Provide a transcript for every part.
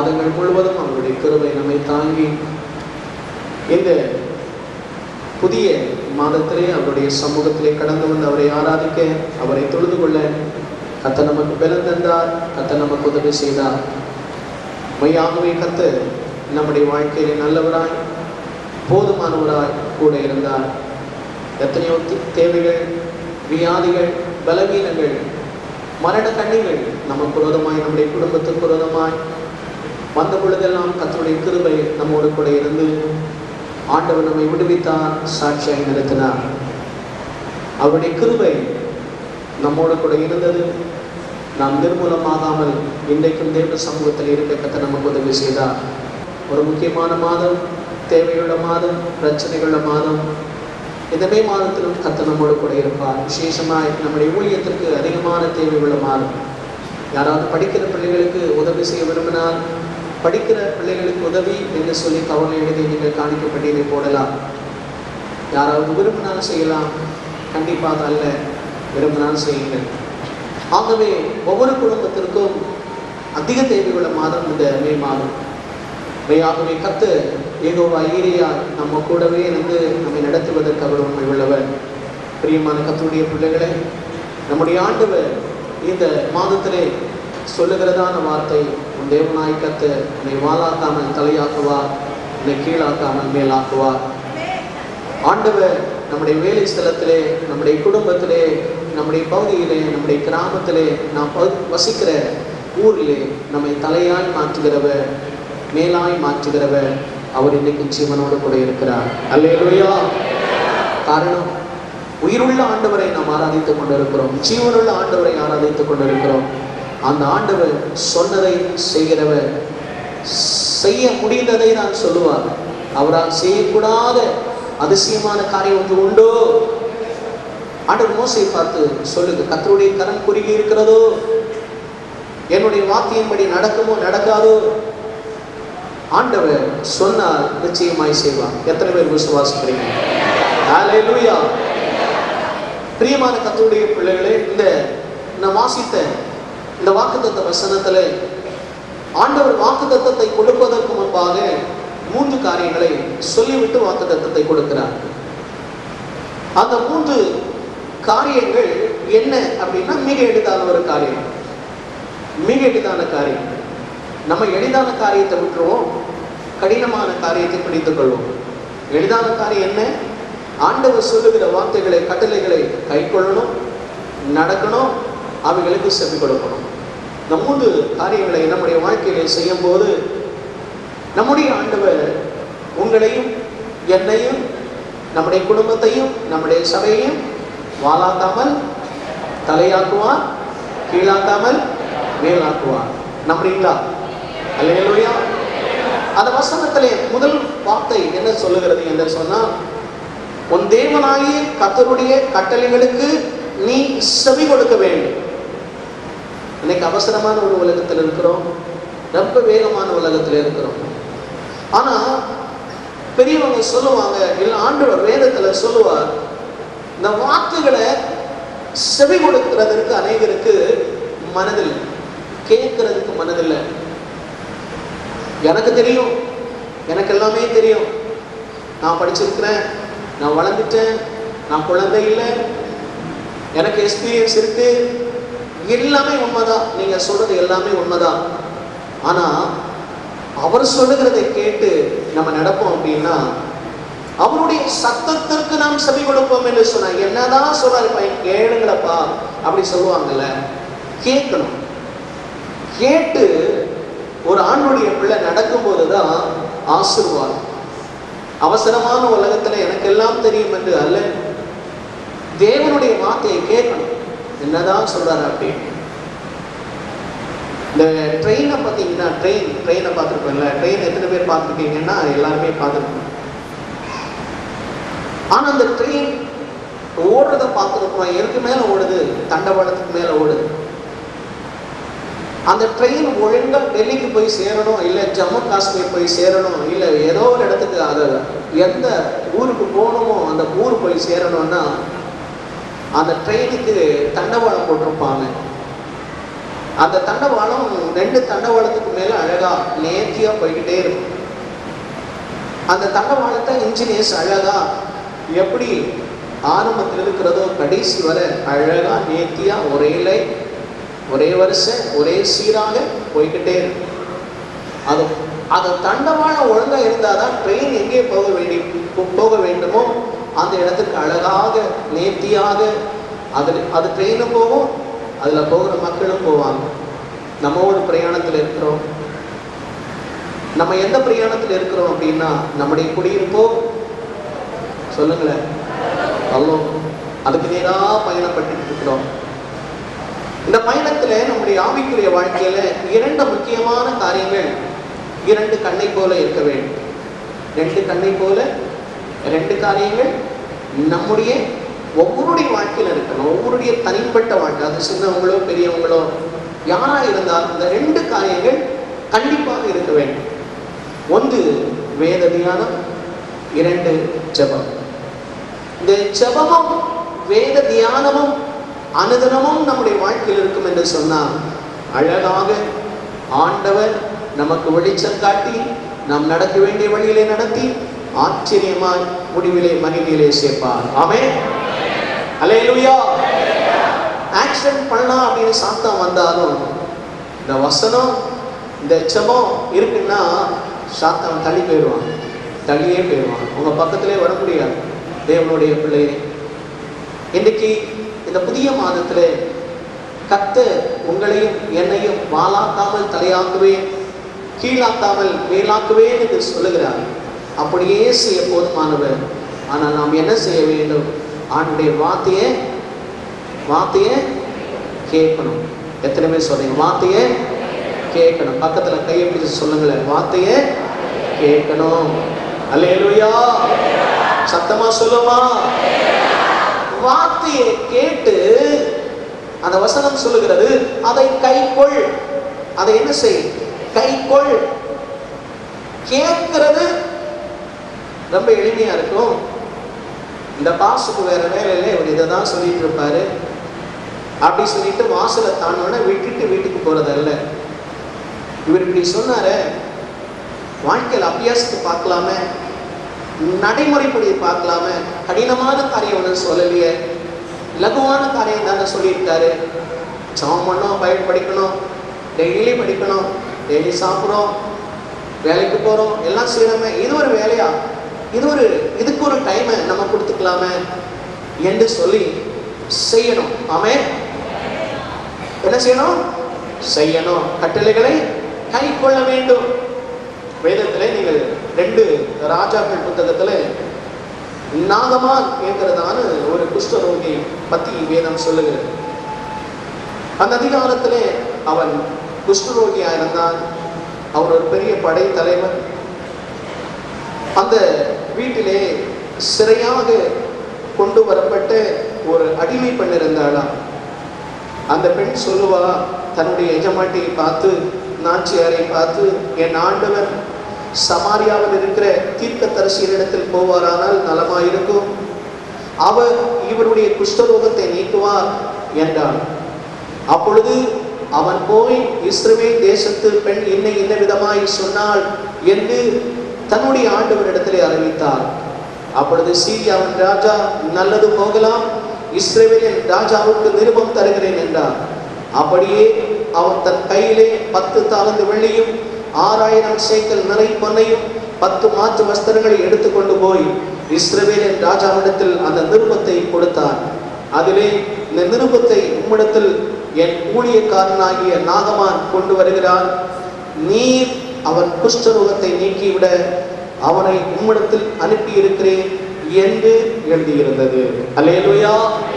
மாதங்கள் முழுவதும் அவருடைய கிருபை நம்மை தாங்கி இந்த புதிய மாதத்திலே அவருடைய சமூகத்திலே கடந்து வந்து அவரை ஆராதிக்க அவரை தொழுது கொள்ள கத்த நமக்கு பலம் தந்தார் கத்த நமக்கு உதவி செய்தார் மையாகவே கத்து நம்முடைய வாழ்க்கையிலே நல்லவராய் போதுமானவராய் கூட இருந்தார் எத்தனையோ தி- தேவைகள் வியாதிகள் பலவீனங்கள் மரண கண்ணிகள் நமக்கு விரோதமாய் நம்முடைய குடும்பத்துக்கு விரோதமாய் வந்த பொழுதெல்லாம் கத்தருடைய கிருபை நம்மோடு கூட இருந்து ஆண்டவர் நம்மை விடுவித்தார் சாட்சியாய் நிறுத்தினார் அவருடைய கிருபை நம்மோடு கூட இருந்தது நாம் நிர்மூலமாகாமல் இன்றைக்கும் தேவ சமூகத்தில் இருக்க கத்த நமக்கு உதவி செய்தார் ஒரு முக்கியமான மாதம் தேவையுள்ள மாதம் பிரச்சனைகளுள்ள மாதம் இந்த மே மாதத்திலும் கத்த நம்மோடு கூட இருப்பார் விசேஷமாய் நம்முடைய ஊழியத்திற்கு அதிகமான தேவை உள்ள மாதம் யாராவது படிக்கிற பிள்ளைகளுக்கு உதவி செய்ய விரும்பினால் படிக்கிற பிள்ளைகளுக்கு உதவி என்று சொல்லி கவலை எழுதி நீங்கள் காணிக்கப்பட்டியலை போடலாம் யாராவது விரும்பினாலும் செய்யலாம் கண்டிப்பாக அல்ல விரும்பினாலும் செய்யுங்கள் ஆகவே ஒவ்வொரு குடும்பத்திற்கும் அதிக தேவையுள்ள மாதம் இந்த மே மாதம் மெய்யாகவே கத்து ஏகோவா ஈரியா நம்ம கூடவே இருந்து நம்மை நடத்துவதற்கு அவர் உண்மை உள்ளவர் பிரியமான கத்துடைய பிள்ளைகளே நம்முடைய ஆண்டவர் இந்த மாதத்திலே சொல்லுகிறதான வார்த்தை உன் தேவனாய் கத்து உன்னை வாளாக்காமல் தலையாக்குவார் உன்னை கீழாக்காமல் மேலாக்குவார் ஆண்டவர் நம்முடைய வேலை ஸ்தலத்திலே நம்முடைய குடும்பத்திலே நம்முடைய பகுதியிலே நம்முடைய கிராமத்திலே நாம் பகு- வசிக்கிற ஊரிலே நம்மை தலையாய் மாற்றுகிறவர் மேலாய் மாற்றுகிறவர் அவர் இன்னைக்கு ஜீவனோடு கூட இருக்கிறார் அல்லேலூயா காரணம் உயிருள்ள ஆண்டவரை நாம் ஆராதித்துக் கொண்டிருக்கிறோம் ஜீவனுள்ள ஆண்டவரை ஆராதித்துக் கொண்டிருக்கிறோம் அந்த ஆண்டவர் சொன்னதை செய்கிறவர் செய்ய முடிந்ததை நான் சொல்லுவார் அவரால் செய்யக்கூடாத அதிசயமான காரியம் ஒன்று உண்டோ ஆண்டவர் மோசை பார்த்து சொல்லுங்க கத்தருடைய கரம் குறுகி இருக்கிறதோ என்னுடைய வாக்கியம்படி நடக்குமோ நடக்காதோ ஆண்டவர் சொன்னால் நிச்சயமாய் செய்வார் எத்தனை பேர் விசுவாசிக்கிறீங்க ஹalleluya பிரியமான கத்தருடைய பிள்ளைகளே இந்த நான் வாசித்த இந்த வாக்குத்தத்த வசனத்திலே ஆண்டவர் வாக்குத்தத்தத்தை கொடுப்பதற்கு முன்பாக மூன்று காரியங்களை சொல்லிவிட்டு வாக்குத்தத்தத்தை கொடுக்கிறார் அந்த மூன்று காரியங்கள் என்ன அப்படின்னா மிக எளிதான ஒரு காரியம் மிக எளிதான காரியம் நம்ம எளிதான காரியத்தை விட்டுருவோம் கடினமான காரியத்தை பிடித்துக் கொள்வோம் எளிதான காரியம் என்ன ஆண்டவர் சொல்லுகிற வார்த்தைகளை கட்டளைகளை கைக்கொள்ளணும் நடக்கணும் அவைகளுக்கு செவி கொடுக்கணும் இந்த மூன்று காரியங்களை நம்முடைய வாழ்க்கையிலே செய்யும் போது நம்முடைய ஆண்டவர் உங்களையும் என்னையும் நம்முடைய குடும்பத்தையும் நம்முடைய சபையையும் வாலாக்காமல் தலையாக்குவார் கீழாக்காமல் மேலாக்குவார் நம்புறீங்களா அல்லேலூயா அந்த வசனத்திலே முதல் வார்த்தை என்ன சொல்லுகிறது என்று சொன்னால் உன் தேவனாகிய கத்தருடைய கட்டளைகளுக்கு நீ செவி கொடுக்க வேண்டும் இன்னைக்கு அவசரமான ஒரு உலகத்தில் இருக்கிறோம் ரொம்ப வேகமான உலகத்தில் இருக்கிறோம் ஆனா பெரியவங்க சொல்லுவாங்க இல்ல ஆண்டவர் வேதத்துல சொல்லுவார் இந்த வாக்குகளை செவி கொடுக்கிறதற்கு அநேகருக்கு மனதில் கேட்கறதுக்கு மனதில்லை எனக்கு தெரியும் எனக்கு எல்லாமே தெரியும் நான் படிச்சிருக்கிறேன் நான் வளர்ந்துட்டேன் நான் குழந்தை இல்லை எனக்கு எக்ஸ்பீரியன்ஸ் இருக்கு எல்லாமே உண்மைதான் நீங்க சொல்றது எல்லாமே உண்மைதான் ஆனா அவர் சொல்லுகிறதை கேட்டு நம்ம நடப்போம் அப்படின்னா அவருடைய சத்தத்திற்கு நாம் செவி கொடுப்போம் என்று சொன்னார் என்னதான் சொல்றாரு பையன் கேளுங்களப்பா அப்படி சொல்லுவாங்கல்ல கேட்கணும் கேட்டு ஒரு ஆணுடைய பிள்ளை நடக்கும்போது தான் ஆசிர்வாதம் அவசரமான உலகத்துல எனக்கு எல்லாம் தெரியும் என்று அல்ல தேவனுடைய வார்த்தையை கேட்கணும் என்னதான் சொல்றாரு அப்படி இந்த ட்ரெயினை பார்த்தீங்கன்னா ட்ரெயின் ட்ரெயினை பார்த்துருப்போம்ல ட்ரெயின் எத்தனை பேர் பார்த்துருக்கீங்கன்னா எல்லாருமே பார்த்துருப்போம் ஆனா அந்த ட்ரெயின் ஓடுறத பார்த்துருப்போம் எதுக்கு மேல ஓடுது தண்டவாளத்துக்கு மேல ஓடுது அந்த ட்ரெயின் ஒழுங்கா டெல்லிக்கு போய் சேரணும் இல்லை ஜம்மு காஷ்மீர் போய் சேரணும் இல்லை ஏதோ ஒரு இடத்துக்கு அதை எந்த ஊருக்கு போகணுமோ அந்த ஊர் போய் சேரணும்னா அந்த ட்ரெயினுக்கு தண்டவாளம் போட்டிருப்பாங்க அந்த தண்டவாளம் ரெண்டு தண்டவாளத்துக்கு மேல அழகா நேர்த்தியா போய்கிட்டே இருக்கும் அந்த தண்டவாளத்தை இன்ஜினியர்ஸ் அழகா எப்படி ஆரம்பத்தில் இருக்கிறதோ கடைசி வரை அழகா நேர்த்தியா ஒரே லைன் ஒரே வரிசை ஒரே சீராக போய்கிட்டே இருக்கும் அது அது தண்டவாளம் ஒழுங்கா இருந்தாதான் ட்ரெயின் எங்கே போக வேண்டி போ- போக வேண்டுமோ அந்த இடத்துக்கு அழகாக நேர்த்தியாக அதில் அது ட்ரெயினும் போகும் அதில் போகிற மக்களும் போவாங்க நம்ம ஒரு பிரயாணத்தில் இருக்கிறோம் நம்ம எந்த பிரயாணத்தில் இருக்கிறோம் அப்படின்னா நம்முடைய குடியிருப்போ சொல்லுங்களேன் அல்லோ அதுக்கு நேராக பயணப்பட்டு இருக்கிறோம் இந்த பயணத்துல நம்முடைய ஆவிக்குரிய வாழ்க்கையில இரண்டு முக்கியமான காரியங்கள் இரண்டு கண்ணை போல இருக்க வேண்டும் ரெண்டு கண்ணை போல ரெண்டு காரியங்கள் நம்முடைய ஒவ்வொருடைய வாழ்க்கையில இருக்கணும் ஒவ்வொருடைய தனிப்பட்ட வாழ்க்கை அது சின்னவங்களோ பெரியவங்களோ யாரா இருந்தாலும் இந்த ரெண்டு காரியங்கள் கண்டிப்பாக இருக்க வேண்டும் ஒன்று வேத தியானம் இரண்டு ஜெபம் இந்த ஜெபமும் வேத தியானமும் அனுதினமும் நம்முடைய வாழ்க்கையில் இருக்கும் என்று சொன்னால் அழகாக ஆண்டவர் நமக்கு வெளிச்சம் காட்டி நாம் நடக்க வேண்டிய வழியிலே நடத்தி ஆச்சரியமாய் முடிவிலே மகிமையிலே சேர்ப்பார் ஆமே அலேலுயா ஆக்சிடென்ட் பண்ணலாம் அப்படின்னு சாத்தம் வந்தாலும் இந்த வசனம் இந்த ஜெபம் இருக்குன்னா சாத்தம் தள்ளி போயிடுவான் தள்ளியே போயிடுவான் உங்க பக்கத்திலே வர முடியாது தேவனுடைய பிள்ளையே இன்னைக்கு இந்த புதிய மாதத்துல கத்த உங்களையும் என்னையும் வாளாக்காமல் தலையாக்குவேன் கீழாக்காமல் மேலாக்குவேன் என்று சொல்லுகிறார் அப்படியே செய்ய போதுமானவர் ஆனால் நாம் என்ன செய்ய வேண்டும் ஆண்டுடைய வார்த்தையை வார்த்தையை கேட்கணும் எத்தனை பேர் சொல்றீங்க வார்த்தையை கேட்கணும் பக்கத்துல கையை பிடிச்சு சொல்லுங்களேன் வார்த்தையை கேட்கணும் அல்லேலூயா சத்தமா சொல்லுமா வார்த்தையை கேட்டு அந்த வசனம் சொல்லுகிறது அதை கைக்கொள் அதை என்ன செய் கைக்கொள் கேட்கிறது ரொம்ப எளிமையா இருக்கும் இந்த பாசுக்கு வேற வேலையில இவர் இதை தான் சொல்லிட்டு இருப்பாரு அப்படி சொல்லிட்டு வாசலை தாண்டோட விட்டுட்டு வீட்டுக்கு போறதல்ல இவர் இப்படி சொன்னாரு வாழ்க்கையில் அபியாசத்தை பார்க்கலாமே நடைமுறைப்படி பார்க்கலாமே கடினமான காரியம் ஒன்றும் சொல்லலையே லகுவான காரியம் தானே சொல்லியிருக்காரு ஜாம் பண்ணோம் பைபிள் படிக்கணும் டெய்லி படிக்கணும் டெய்லி சாப்பிட்றோம் வேலைக்கு போகிறோம் எல்லாம் செய்கிறோமே இது ஒரு வேலையா இது ஒரு இதுக்கு ஒரு டைமை நம்ம கொடுத்துக்கலாமே என்று சொல்லி செய்யணும் ஆமே என்ன செய்யணும் செய்யணும் கட்டளைகளை கை கொள்ள வேண்டும் வேதத்தில் நீங்கள் ரெண்டு ராஜாக்கள் புத்தகத்தில் நாகமான் என்கிறதான ஒரு குஷ்டரோகி பத்தி வேதம் சொல்லுகிறது அந்த அதிகாரத்திலே அவன் குஷ்டரோகியா இருந்தான் அவர் ஒரு பெரிய படை தலைவர் அந்த வீட்டிலே சிறையாக கொண்டு வரப்பட்ட ஒரு அடிமை பெண் இருந்தாளாம் அந்த பெண் சொல்லுவா தன்னுடைய எஜமாட்டியை பார்த்து நாச்சியாரை பார்த்து என் ஆண்டவன் சமாரியாவில் இருக்கிற தீர்க்கதரிசியினிடத்தில் போவாரானால் நலமாயிருக்கும் அவர் இவருடைய குஷ்டரோகத்தை நீக்குவார் என்றான் அப்பொழுது அவன் போய் இஸ்ரவேல் தேசத்து பெண் இன்னை இன்ன விதமாய் சொன்னாள் என்று தன்னுடைய ஆண்டவனிடத்திலே அறிவித்தார் அப்பொழுது சீரியாவின் ராஜா நல்லது போகலாம் இஸ்ரவேலின் ராஜாவுக்கு நிருபம் தருகிறேன் என்றார் அப்படியே அவன் தன் கையிலே பத்து தாளந்து வெள்ளியும் ஆறாயிரம் சேக்கல் நிறை பொன்னையும் பத்து மாற்று வஸ்திரங்களை எடுத்துக்கொண்டு போய் இஸ்ரவேலின் ராஜாவிடத்தில் அந்த நிருபத்தை கொடுத்தார் அதிலே இந்த நிருபத்தை உம்மிடத்தில் என் ஊழியக்காரனாகிய நாகமான் கொண்டு வருகிறான் நீர் அவன் குஷ்டரோகத்தை நீக்கிவிட அவனை உம்மிடத்தில் அனுப்பி இருக்கிறேன் என்று எழுதியிருந்தது அல்லேலூயா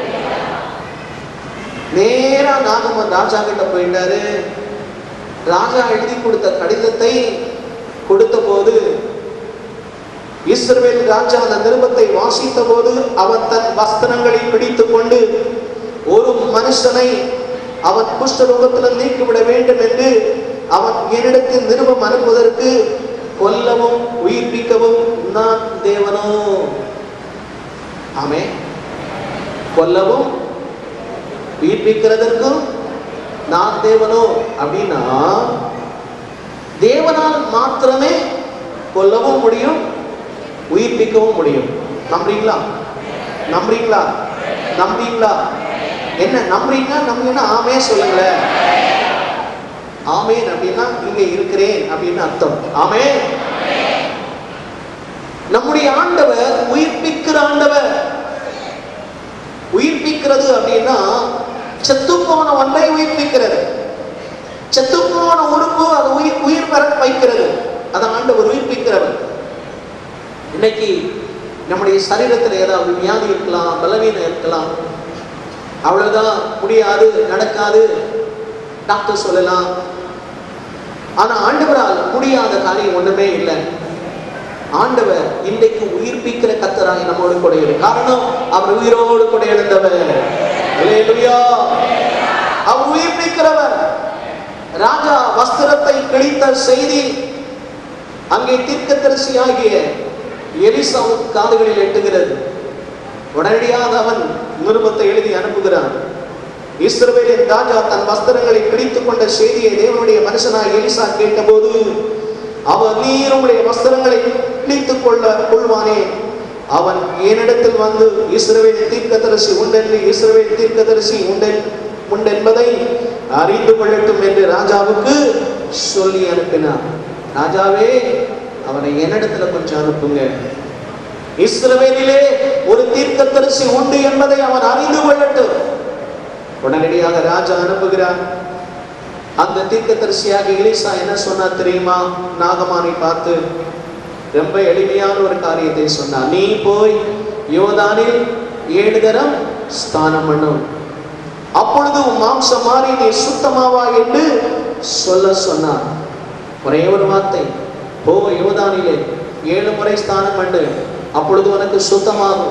நேரா நாகமன் ராஜா கிட்ட போயிட்டாரு ராஜா எழுதி கொடுத்த கடிதத்தை கொடுத்த போது இஸ்ரவேல் ராஜா அந்த நிருபத்தை வாசித்த போது அவன் தன் வஸ்திரங்களை பிடித்துக் கொண்டு ஒரு மனுஷனை அவன் குஷ்டரோகத்தில் நீக்கிவிட வேண்டும் என்று அவன் என்னிடத்தில் நிருபம் அனுப்புவதற்கு கொல்லவும் உயிர்ப்பிக்கவும் நான் தேவனோ ஆமே கொல்லவும் உயிர்ப்பிக்கிறதற்கும் நான் தேவனோ அப்படின்னா தேவனால் மாத்திரமே கொல்லவும் முடியும் உயிர்ப்பிக்கவும் முடியும் நம்புறீங்களா நம்புறீங்களா நம்புறீங்களா என்ன நம்புறீங்க நம்புறீங்கன்னா ஆமே சொல்லுங்களேன் ஆமேன் அப்படின்னா இங்க இருக்கிறேன் அப்படின்னு அர்த்தம் ஆமே நம்முடைய ஆண்டவர் உயிர்ப்பிக்கிற ஆண்டவர் உயிர்ப்பிக்கிறது அப்படின்னா செத்து போன ஒன்றை உயிர்ப்பிக்கிறது செத்து போன உறுப்பு அது உயிர் உயிர் பெற வைக்கிறது அதை ஆண்டவர் உயிர்ப்பிக்கிறவர் இன்னைக்கு நம்முடைய சரீரத்தில் ஏதாவது வியாதி இருக்கலாம் பலவீனம் இருக்கலாம் அவ்வளவுதான் முடியாது நடக்காது டாக்டர் சொல்லலாம் ஆனா ஆண்டவரால் முடியாத காரியம் ஒண்ணுமே இல்லை ஆண்டவர் இன்றைக்கு உயிர்ப்பிக்கிற கத்தராய் நம்மோடு கூட இரு காரணம் அவர் உயிரோடு கூட எழுந்தவர் அல்லேலூயா அவர் உயிர்ப்பிக்கிறவர் ராஜா வஸ்திரத்தை கிழித்த செய்தி அங்கே தீர்க்கதரிசியாகிய எலிசாவுக்கு காதுகளில் எட்டுகிறது உடனடியாக அவன் நிருபத்தை எழுதி அனுப்புகிறான் இஸ்ரவேலின் ராஜா தன் வஸ்திரங்களை கிழித்துக் கொண்ட செய்தியை தேவனுடைய மனுஷனாய் எலிசா கேட்டபோது அவன் நீர் உம்முடைய வஸ்திரங்களை கிழித்துக் கொள்ள கொள்வானே அவன் என்னிடத்தில் வந்து இஸ்ரவேல் தீர்க்கதரிசி உண்டென்று இஸ்ரவேல் தீர்க்கதரிசி உண்டென் உண்டென்பதை அறிந்து கொள்ளட்டும் என்று ராஜாவுக்கு சொல்லி அனுப்பினார் ராஜாவே அவனை என்னிடத்துல கொஞ்சம் அனுப்புங்க இஸ்ரவேலிலே ஒரு தீர்க்கதரிசி உண்டு என்பதை அவன் அறிந்து கொள்ளட்டும் உடனடியாக ராஜா அனுப்புகிறார் அந்த தீர்க்கதரிசியாக எலிசா என்ன சொன்னார் தெரியுமா நாகமானை பார்த்து ரொம்ப எளிமையான ஒரு காரியத்தை சொன்னார் நீ போய் யோதானில் ஏழு தரம் ஸ்தானம் பண்ணும் அப்பொழுது உன் மாம்சம் மாறி நீ சுத்தமாவா என்று சொல்ல சொன்னார் ஒரே ஒரு வார்த்தை போ யோதானிலே ஏழு முறை ஸ்தானம் பண்ணு அப்பொழுது உனக்கு சுத்தமாகும்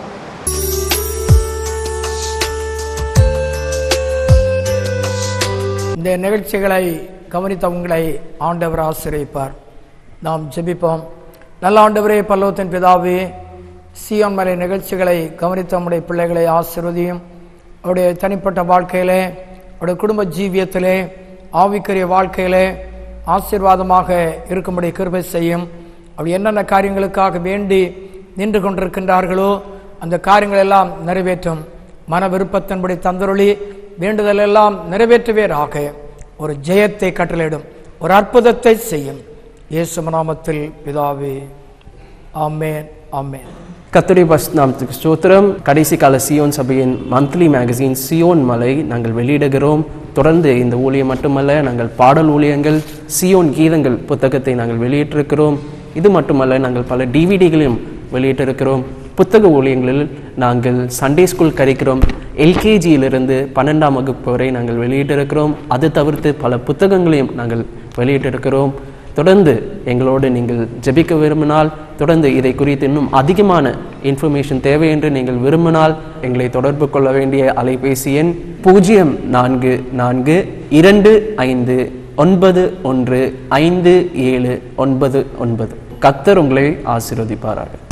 இந்த நிகழ்ச்சிகளை கவனித்த உங்களை ஆண்டவர் ஆசிரியப்பார் நாம் ஜெபிப்போம் நல்ல ஆண்டவரே பல்லவத்தின் பிதாவே சியோன் மலை நிகழ்ச்சிகளை கவனித்த நம்முடைய பிள்ளைகளை ஆசிர்வதியும் அவருடைய தனிப்பட்ட வாழ்க்கையிலே அவருடைய குடும்ப ஜீவியத்திலே ஆவிக்குரிய வாழ்க்கையிலே ஆசீர்வாதமாக இருக்கும்படி கிருபை செய்யும் அவர் என்னென்ன காரியங்களுக்காக வேண்டி நின்று கொண்டிருக்கின்றார்களோ அந்த காரியங்கள் எல்லாம் நிறைவேற்றும் மன விருப்பத்தின்படி தந்தருளி வேண்டுதல் எல்லாம் நிறைவேற்றுவீராக ஒரு ஜெயத்தை கட்டளையிடும் ஒரு அற்புதத்தை செய்யும் இயேசு நாமத்தில் பிதாவே ஆமேன் ஆமேன் கத்துடைய பஸ் நாமத்துக்கு ஸ்தோத்திரம் கடைசி கால சியோன் சபையின் மந்த்லி மேகசின் சியோன் மலை நாங்கள் வெளியிடுகிறோம் தொடர்ந்து இந்த ஊழியம் மட்டுமல்ல நாங்கள் பாடல் ஊழியங்கள் சியோன் கீதங்கள் புத்தகத்தை நாங்கள் வெளியிட்டிருக்கிறோம் இது மட்டுமல்ல நாங்கள் பல டிவிடிகளையும் வெளியிட்டிருக்கிறோம் புத்தக ஊழியங்களில் நாங்கள் சண்டே ஸ்கூல் கரிக்கிறோம் எல்கேஜியிலிருந்து பன்னெண்டாம் வகுப்பு வரை நாங்கள் வெளியிட்டிருக்கிறோம் அது தவிர்த்து பல புத்தகங்களையும் நாங்கள் வெளியிட்டிருக்கிறோம் தொடர்ந்து எங்களோடு நீங்கள் ஜெபிக்க விரும்பினால் தொடர்ந்து இதை குறித்து இன்னும் அதிகமான இன்ஃபர்மேஷன் தேவை என்று நீங்கள் விரும்பினால் எங்களை தொடர்பு கொள்ள வேண்டிய அலைபேசி எண் பூஜ்ஜியம் நான்கு நான்கு இரண்டு ஐந்து ஒன்பது ஒன்று ஐந்து ஏழு ஒன்பது ஒன்பது கத்தர் உங்களை ஆசீர்வதிப்பாராக